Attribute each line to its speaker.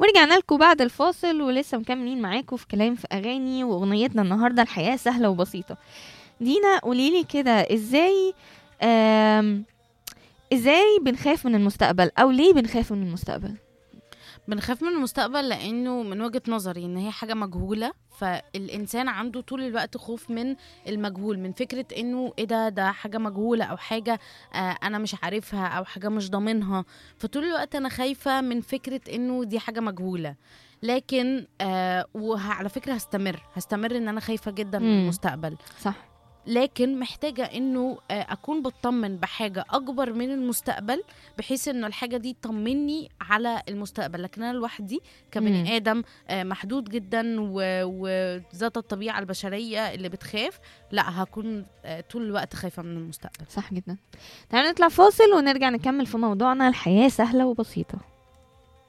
Speaker 1: ورجعنا لكم بعد الفاصل ولسه مكملين معاكم في كلام في اغاني واغنيتنا النهارده الحياه سهله وبسيطه دينا قوليلي كده ازاي آم، ازاي بنخاف من المستقبل او ليه بنخاف من المستقبل
Speaker 2: بنخاف من المستقبل لانه من وجهة نظري ان هي حاجة مجهولة فالانسان عنده طول الوقت خوف من المجهول من فكرة انه ايه ده ده حاجة مجهولة او حاجة آه انا مش عارفها او حاجة مش ضامنها فطول الوقت انا خايفة من فكرة انه دي حاجة مجهولة لكن آه وعلى فكرة هستمر هستمر ان انا خايفة جدا من
Speaker 1: مم.
Speaker 2: المستقبل
Speaker 1: صح
Speaker 2: لكن محتاجة انه آه، اكون بطمن بحاجة اكبر من المستقبل بحيث انه الحاجة دي تطمني على المستقبل لكن انا لوحدي
Speaker 1: مم.
Speaker 2: كبني ادم آه، محدود جدا و- وذات الطبيعة البشرية اللي بتخاف لا هكون آه، طول الوقت خايفة من المستقبل
Speaker 1: صح جدا تعالوا نطلع فاصل ونرجع نكمل في موضوعنا الحياه سهله وبسيطه